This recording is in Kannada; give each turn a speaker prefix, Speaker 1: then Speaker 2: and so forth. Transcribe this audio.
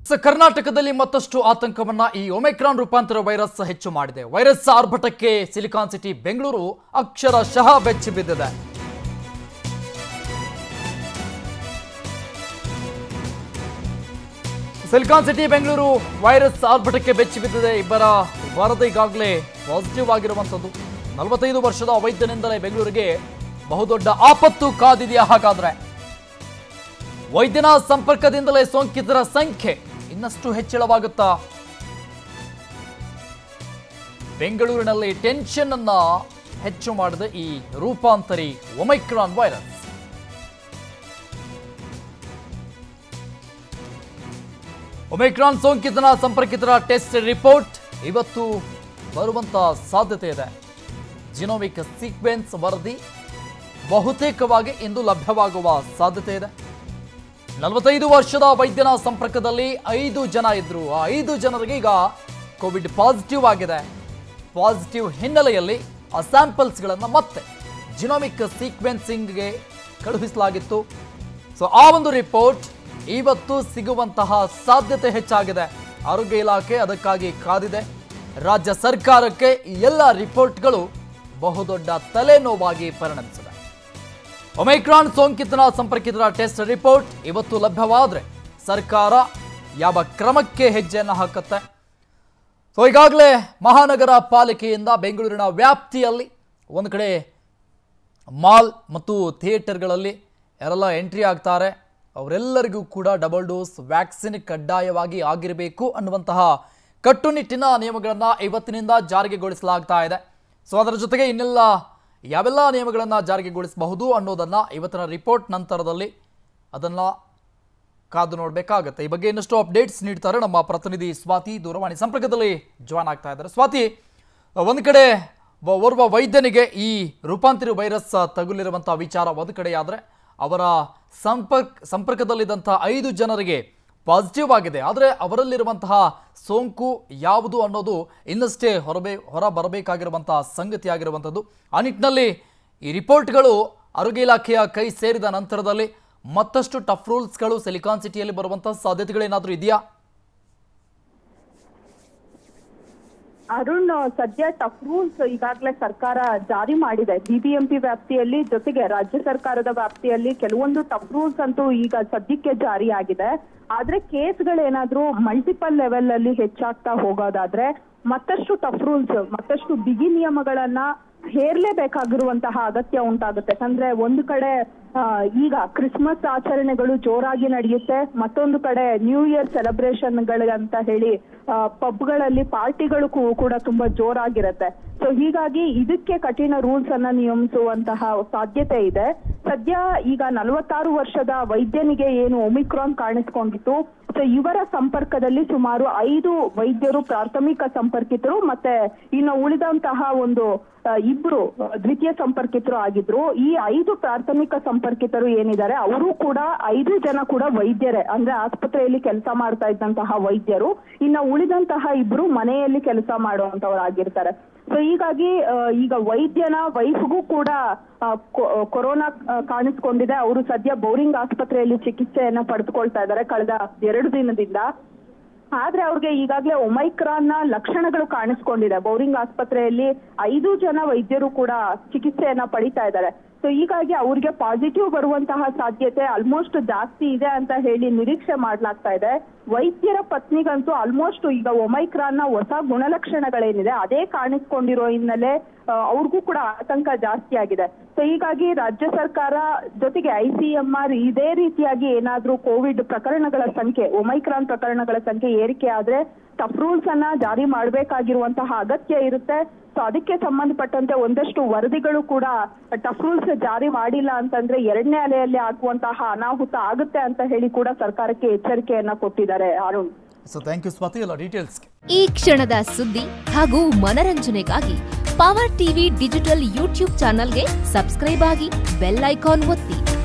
Speaker 1: ಸೊ ಕರ್ನಾಟಕದಲ್ಲಿ ಮತ್ತಷ್ಟು ಆತಂಕವನ್ನ ಈ ಒಮೈಕ್ರಾನ್ ರೂಪಾಂತರ ವೈರಸ್ ಹೆಚ್ಚು ಮಾಡಿದೆ ವೈರಸ್ ಆರ್ಭಟಕ್ಕೆ ಸಿಲಿಕಾನ್ ಸಿಟಿ ಬೆಂಗಳೂರು ಅಕ್ಷರಶಃ ಬೆಚ್ಚಿ ಬಿದ್ದಿದೆ ಸಿಲಿಕಾನ್ ಸಿಟಿ ಬೆಂಗಳೂರು ವೈರಸ್ ಆರ್ಭಟಕ್ಕೆ ಬೆಚ್ಚಿ ಬಿದ್ದಿದೆ ಇಬ್ಬರ ವರದಿ ಈಗಾಗಲೇ ಪಾಸಿಟಿವ್ ಆಗಿರುವಂಥದ್ದು ನಲವತ್ತೈದು ವರ್ಷದ ವೈದ್ಯನಿಂದಲೇ ಬೆಂಗಳೂರಿಗೆ ಬಹುದೊಡ್ಡ ಆಪತ್ತು ಕಾದಿದೆಯಾ ಹಾಗಾದ್ರೆ ವೈದ್ಯನ ಸಂಪರ್ಕದಿಂದಲೇ ಸೋಂಕಿತರ ಸಂಖ್ಯೆ ಇನ್ನಷ್ಟು ಹೆಚ್ಚಳವಾಗುತ್ತಾ ಬೆಂಗಳೂರಿನಲ್ಲಿ ಟೆನ್ಷನ್ ಅನ್ನ ಹೆಚ್ಚು ಮಾಡಿದ ಈ ರೂಪಾಂತರಿ ಒಮೈಕ್ರಾನ್ ವೈರಸ್ ಒಮೈಕ್ರಾನ್ ಸೋಂಕಿತನ ಸಂಪರ್ಕಿತರ ಟೆಸ್ಟ್ ರಿಪೋರ್ಟ್ ಇವತ್ತು ಬರುವಂತ ಸಾಧ್ಯತೆ ಇದೆ ಜಿನೋಮಿಕ್ ಸೀಕ್ವೆನ್ಸ್ ವರದಿ ಬಹುತೇಕವಾಗಿ ಇಂದು ಲಭ್ಯವಾಗುವ ಸಾಧ್ಯತೆ ಇದೆ ನಲವತ್ತೈದು ವರ್ಷದ ವೈದ್ಯನ ಸಂಪರ್ಕದಲ್ಲಿ ಐದು ಜನ ಇದ್ರು ಆ ಐದು ಜನರಿಗೆ ಈಗ ಕೋವಿಡ್ ಪಾಸಿಟಿವ್ ಆಗಿದೆ ಪಾಸಿಟಿವ್ ಹಿನ್ನೆಲೆಯಲ್ಲಿ ಆ ಸ್ಯಾಂಪಲ್ಸ್ಗಳನ್ನು ಮತ್ತೆ ಜಿನೋಮಿಕ್ ಸೀಕ್ವೆನ್ಸಿಂಗ್ಗೆ ಕಳುಹಿಸಲಾಗಿತ್ತು ಸೊ ಆ ಒಂದು ರಿಪೋರ್ಟ್ ಇವತ್ತು ಸಿಗುವಂತಹ ಸಾಧ್ಯತೆ ಹೆಚ್ಚಾಗಿದೆ ಆರೋಗ್ಯ ಇಲಾಖೆ ಅದಕ್ಕಾಗಿ ಕಾದಿದೆ ರಾಜ್ಯ ಸರ್ಕಾರಕ್ಕೆ ಈ ಎಲ್ಲ ರಿಪೋರ್ಟ್ಗಳು ಬಹುದೊಡ್ಡ ತಲೆನೋವಾಗಿ ಪರಿಣಮಿಸಿದೆ ಒಮೈಕ್ರಾನ್ ಸೋಂಕಿತನ ಸಂಪರ್ಕಿತರ ಟೆಸ್ಟ್ ರಿಪೋರ್ಟ್ ಇವತ್ತು ಲಭ್ಯವಾದರೆ ಸರ್ಕಾರ ಯಾವ ಕ್ರಮಕ್ಕೆ ಹೆಜ್ಜೆಯನ್ನು ಹಾಕುತ್ತೆ ಸೊ ಈಗಾಗಲೇ ಮಹಾನಗರ ಪಾಲಿಕೆಯಿಂದ ಬೆಂಗಳೂರಿನ ವ್ಯಾಪ್ತಿಯಲ್ಲಿ ಒಂದು ಕಡೆ ಮಾಲ್ ಮತ್ತು ಥಿಯೇಟರ್ಗಳಲ್ಲಿ ಯಾರೆಲ್ಲ ಎಂಟ್ರಿ ಆಗ್ತಾರೆ ಅವರೆಲ್ಲರಿಗೂ ಕೂಡ ಡಬಲ್ ಡೋಸ್ ವ್ಯಾಕ್ಸಿನ್ ಕಡ್ಡಾಯವಾಗಿ ಆಗಿರಬೇಕು ಅನ್ನುವಂತಹ ಕಟ್ಟುನಿಟ್ಟಿನ ನಿಯಮಗಳನ್ನು ಇವತ್ತಿನಿಂದ ಜಾರಿಗೆಗೊಳಿಸಲಾಗ್ತಾ ಇದೆ ಸೊ ಅದರ ಜೊತೆಗೆ ಇನ್ನೆಲ್ಲ ಯಾವೆಲ್ಲ ನಿಯಮಗಳನ್ನು ಜಾರಿಗೆಗೊಳಿಸಬಹುದು ಅನ್ನೋದನ್ನು ಇವತ್ತಿನ ರಿಪೋರ್ಟ್ ನಂತರದಲ್ಲಿ ಅದನ್ನು ಕಾದು ನೋಡಬೇಕಾಗತ್ತೆ ಈ ಬಗ್ಗೆ ಇನ್ನಷ್ಟು ಅಪ್ಡೇಟ್ಸ್ ನೀಡ್ತಾರೆ ನಮ್ಮ ಪ್ರತಿನಿಧಿ ಸ್ವಾತಿ ದೂರವಾಣಿ ಸಂಪರ್ಕದಲ್ಲಿ ಜಾಯ್ನ್ ಆಗ್ತಾ ಇದ್ದಾರೆ ಸ್ವಾತಿ ಒಂದು ಕಡೆ ಒ- ಓರ್ವ ವೈದ್ಯನಿಗೆ ಈ ರೂಪಾಂತರಿ ವೈರಸ್ ತಗುಲಿರುವಂಥ ವಿಚಾರ ಒಂದು ಕಡೆಯಾದರೆ ಅವರ ಸಂಪರ್ಕ ಸಂಪರ್ಕದಲ್ಲಿದ್ದಂಥ ಐದು ಜನರಿಗೆ ಪಾಸಿಟಿವ್ ಆಗಿದೆ ಆದರೆ ಅವರಲ್ಲಿರುವಂತಹ ಸೋಂಕು ಯಾವುದು ಅನ್ನೋದು ಇನ್ನಷ್ಟೇ ಹೊರಬೇ ಹೊರ ಬರಬೇಕಾಗಿರುವಂತಹ ಸಂಗತಿ ಆಗಿರುವಂಥದ್ದು ಆ ನಿಟ್ಟಿನಲ್ಲಿ ಈ ರಿಪೋರ್ಟ್ಗಳು ಆರೋಗ್ಯ ಇಲಾಖೆಯ ಕೈ ಸೇರಿದ ನಂತರದಲ್ಲಿ ಮತ್ತಷ್ಟು ಟಫ್ ರೂಲ್ಸ್ಗಳು ಸಿಲಿಕಾನ್ ಸಿಟಿಯಲ್ಲಿ ಬರುವಂತಹ ಸಾಧ್ಯತೆಗಳೇನಾದರೂ ಇದೆಯಾ
Speaker 2: ಅರುಣ್ ಸದ್ಯ ಟಫ್ ರೂಲ್ಸ್ ಈಗಾಗಲೇ ಸರ್ಕಾರ ಜಾರಿ ಮಾಡಿದೆ ಬಿಬಿಎಂಪಿ ವ್ಯಾಪ್ತಿಯಲ್ಲಿ ಜೊತೆಗೆ ರಾಜ್ಯ ಸರ್ಕಾರದ ವ್ಯಾಪ್ತಿಯಲ್ಲಿ ಕೆಲವೊಂದು ಟಫ್ ರೂಲ್ಸ್ ಅಂತೂ ಈಗ ಸದ್ಯಕ್ಕೆ ಜಾರಿಯಾಗಿದೆ ಆದ್ರೆ ಕೇಸ್ಗಳೇನಾದ್ರೂ ಮಲ್ಟಿಪಲ್ ಲೆವೆಲ್ ಅಲ್ಲಿ ಹೆಚ್ಚಾಗ್ತಾ ಹೋಗೋದಾದ್ರೆ ಮತ್ತಷ್ಟು ಟಫ್ ರೂಲ್ಸ್ ಮತ್ತಷ್ಟು ಬಿಗಿ ನಿಯಮಗಳನ್ನ ಹೇರ್ಲೇಬೇಕಾಗಿರುವಂತಹ ಅಗತ್ಯ ಉಂಟಾಗುತ್ತೆ ಯಾಕಂದ್ರೆ ಒಂದು ಕಡೆ ಆ, ಈಗ ಕ್ರಿಸ್ಮಸ್ ಆಚರಣೆಗಳು ಜೋರಾಗಿ ನಡೆಯುತ್ತೆ ಮತ್ತೊಂದು ಕಡೆ ನ್ಯೂ ಇಯರ್ ಸೆಲೆಬ್ರೇಷನ್ಗಳಂತ ಹೇಳಿ ಪಬ್ಗಳಲ್ಲಿ ಪಾರ್ಟಿಗಳು ಕೂ- ಕೂಡ ತುಂಬಾ ಜೋರಾಗಿರುತ್ತೆ ಸೊ ಹೀಗಾಗಿ ಇದಕ್ಕೆ ಕಠಿಣ ರೂಲ್ಸ್ ಅನ್ನ ನಿಯಮಿಸುವಂತಹ ಸಾಧ್ಯತೆ ಇದೆ ಸದ್ಯ ಈಗ ನಲವತ್ತಾರು ವರ್ಷದ ವೈದ್ಯನಿಗೆ ಏನು ಒಮಿಕ್ರಾನ್ ಕಾಣಿಸ್ಕೊಂಡಿತ್ತು ಸೊ ಇವರ ಸಂಪರ್ಕದಲ್ಲಿ ಸುಮಾರು ಐದು ವೈದ್ಯರು ಪ್ರಾಥಮಿಕ ಸಂಪರ್ಕಿತರು ಮತ್ತೆ ಇನ್ನು ಉಳಿದಂತಹ ಒಂದು ಆ, ಇಬ್ರು ಆ, ದ್ವಿತೀಯ ಸಂಪರ್ಕಿತರು ಆಗಿದ್ರು ಈ ಐದು ಪ್ರಾಥಮಿಕ ಸಂಪರ್ಕಿತರು ಏನಿದ್ದಾರೆ ಅವರು ಕೂಡ ಐದು ಜನ ಕೂಡ ವೈದ್ಯರೇ ಅಂದ್ರೆ ಆಸ್ಪತ್ರೆಯಲ್ಲಿ ಕೆಲಸ ಮಾಡ್ತಾ ಇದ್ದಂತಹ ವೈದ್ಯರು ಇನ್ನ ಉಳಿದಂತಹ ಇಬ್ರು ಮನೆಯಲ್ಲಿ ಕೆಲಸ ಮಾಡುವಂತವರಾಗಿರ್ತಾರೆ ಸೊ ಹೀಗಾಗಿ ಆ, ಈಗ ವೈದ್ಯನ ವೈಫ್ಗೂ ಕೂಡ ಆ, ಕೊ- ಕೊರೋನಾ ಆ, ಕಾಣಿಸ್ಕೊಂಡಿದೆ ಅವರು ಸದ್ಯ ಬೌರಿಂಗ್ ಆಸ್ಪತ್ರೆಯಲ್ಲಿ ಚಿಕಿತ್ಸೆಯನ್ನ ಪಡೆದುಕೊಳ್ತಾ ಇದ್ದಾರೆ ಕಳೆದ ಎರಡು ದಿನದಿಂದ ಆದ್ರೆ ಅವ್ರಿಗೆ ಈಗಾಗಲೇ ಒಮೈಕ್ರಾನ್ ನ ಲಕ್ಷಣಗಳು ಕಾಣಿಸ್ಕೊಂಡಿದೆ ಬೌರಿಂಗ್ ಆಸ್ಪತ್ರೆಯಲ್ಲಿ ಐದು ಜನ ವೈದ್ಯರು ಕೂಡ ಚಿಕಿತ್ಸೆಯನ್ನ ಪಡಿತಾ ಇದ್ದಾರೆ ಸೊ ಹೀಗಾಗಿ ಅವ್ರಿಗೆ ಪಾಸಿಟಿವ್ ಬರುವಂತಹ ಸಾಧ್ಯತೆ ಆಲ್ಮೋಸ್ಟ್ ಜಾಸ್ತಿ ಇದೆ ಅಂತ ಹೇಳಿ ನಿರೀಕ್ಷೆ ಮಾಡ್ಲಾಗ್ತಾ ಇದೆ ವೈದ್ಯರ ಪತ್ನಿಗಂತೂ ಆಲ್ಮೋಸ್ಟ್ ಈಗ ಒಮೈಕ್ರಾನ್ ನ ಹೊಸ ಗುಣಲಕ್ಷಣಗಳೇನಿದೆ ಅದೇ ಕಾಣಿಸ್ಕೊಂಡಿರೋ ಹಿನ್ನೆಲೆ ಆ, ಅವ್ರಿಗೂ ಕೂಡ ಆತಂಕ ಜಾಸ್ತಿ ಆಗಿದೆ ಸೊ ಹೀಗಾಗಿ ರಾಜ್ಯ ಸರ್ಕಾರ ಜೊತೆಗೆ ಐ ಸಿ ಎಂ ಆರ್ ಇದೇ ರೀತಿಯಾಗಿ ಏನಾದ್ರೂ ಕೋವಿಡ್ ಪ್ರಕರಣಗಳ ಸಂಖ್ಯೆ ಒಮೈಕ್ರಾನ್ ಪ್ರಕರಣಗಳ ಸಂಖ್ಯೆ ಏರಿಕೆ ಆದ್ರೆ ಟಫ್ ರೂಲ್ಸ್ ಅನ್ನ ಜಾರಿ ಮಾಡಬೇಕಾಗಿರುವಂತಹ ಅಗತ್ಯ ಇರುತ್ತೆ ಸೊ ಅದಕ್ಕೆ ಸಂಬಂಧಪಟ್ಟಂತೆ ಒಂದಷ್ಟು ವರದಿಗಳು ಕೂಡ ಟಫ್ ರೂಲ್ಸ್ ಜಾರಿ ಮಾಡಿಲ್ಲ ಅಂತಂದ್ರೆ ಎರಡನೇ ಅಲೆಯಲ್ಲಿ ಆಗುವಂತಹ ಅನಾಹುತ ಆಗುತ್ತೆ ಅಂತ ಹೇಳಿ ಕೂಡ ಸರ್ಕಾರಕ್ಕೆ ಎಚ್ಚರಿಕೆಯನ್ನ ಕೊಟ್ಟಿದ್ದಾರೆ Arun
Speaker 1: so thank you Swati ಎಲ್ಲ ಡೀಟೇಲ್ಸ್ಗೆ
Speaker 3: ಈ ಕ್ಷಣದ ಸುದ್ದಿ ಹಾಗೂ ಮನರಂಜನೆಗಾಗಿ ಪವರ್ ಟಿವಿ ಡಿಜಿಟಲ್ ಯೂಟ್ಯೂಬ್ ಚಾನಲ್ಗೆ ಸಬ್ಸ್ಕ್ರೈಬ್ ಆಗಿ ಬೆಲ್ ಐಕಾನ್ ಒತ್ತಿ